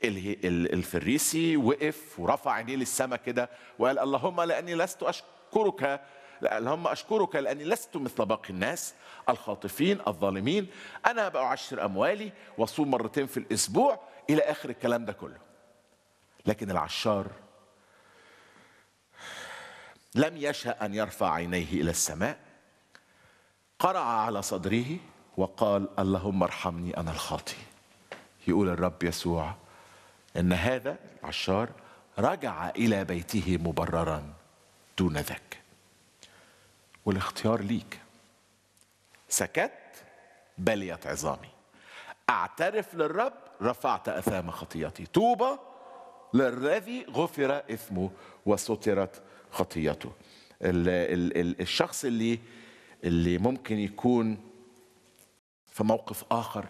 الفريسي وقف ورفع عينيه للسماء كده وقال اللهم لاني لست اشكرك اللهم اشكرك لاني لست مثل باقي الناس الخاطفين الظالمين انا بعشر اموالي واصوم مرتين في الاسبوع الى اخر الكلام ده كله لكن العشار لم يشأ ان يرفع عينيه الى السماء قرع على صدره وقال اللهم ارحمني انا الخاطي يقول الرب يسوع ان هذا العشار رجع الى بيته مبررا دون ذاك والاختيار ليك سكت بليت عظامي اعترف للرب رفعت اثام خطيتي طوبى للذي غفر اثمه وسترت خطيته ال ال ال الشخص اللي اللي ممكن يكون في موقف اخر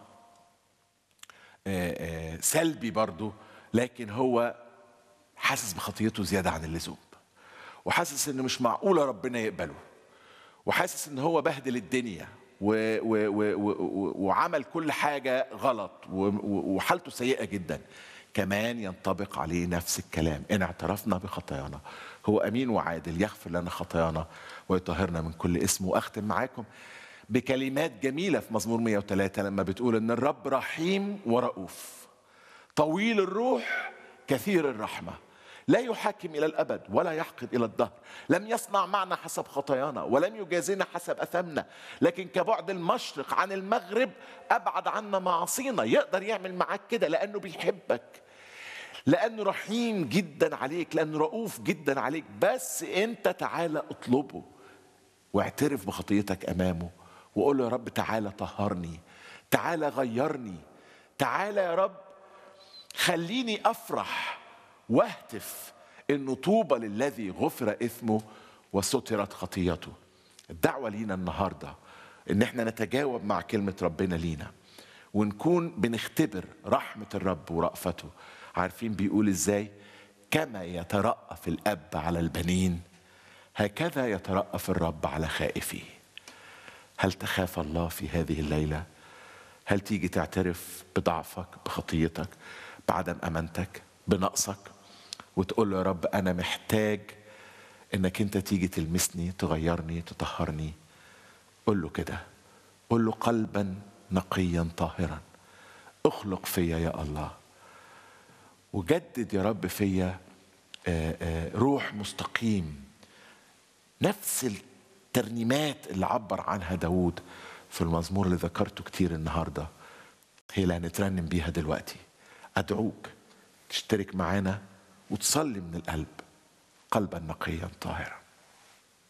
سلبي برضه لكن هو حاسس بخطيته زياده عن اللزوم وحاسس ان مش معقوله ربنا يقبله وحاسس ان هو بهدل الدنيا و و و و وعمل كل حاجه غلط وحالته سيئه جدا كمان ينطبق عليه نفس الكلام ان اعترفنا بخطايانا هو امين وعادل يغفر لنا خطايانا ويطهرنا من كل اسم واختم معاكم بكلمات جميله في مزمور 103 لما بتقول ان الرب رحيم ورؤوف طويل الروح كثير الرحمه لا يحاكم الى الابد ولا يحقد الى الدهر لم يصنع معنا حسب خطايانا ولم يجازينا حسب اثامنا لكن كبعد المشرق عن المغرب ابعد عنا معاصينا يقدر يعمل معاك كده لانه بيحبك لانه رحيم جدا عليك لانه رؤوف جدا عليك بس انت تعالى اطلبه واعترف بخطيتك امامه وقول له يا رب تعالى طهرني تعالى غيرني تعالى يا رب خليني افرح واهتف انه طوبى للذي غفر اثمه وسترت خطيته الدعوه لينا النهارده ان احنا نتجاوب مع كلمه ربنا لينا ونكون بنختبر رحمه الرب ورأفته عارفين بيقول ازاي كما يترأف الاب على البنين هكذا يترأف الرب على خائفيه هل تخاف الله في هذه الليله هل تيجي تعترف بضعفك بخطيتك بعدم امانتك بنقصك وتقول له يا رب انا محتاج انك انت تيجي تلمسني تغيرني تطهرني قول له كده قول له قلبا نقيا طاهرا اخلق فيا يا الله وجدد يا رب فيا روح مستقيم نفس الترنيمات اللي عبر عنها داود في المزمور اللي ذكرته كتير النهارده هي اللي هنترنم بيها دلوقتي ادعوك تشترك معانا وتصلي من القلب قلبا نقيا طاهرا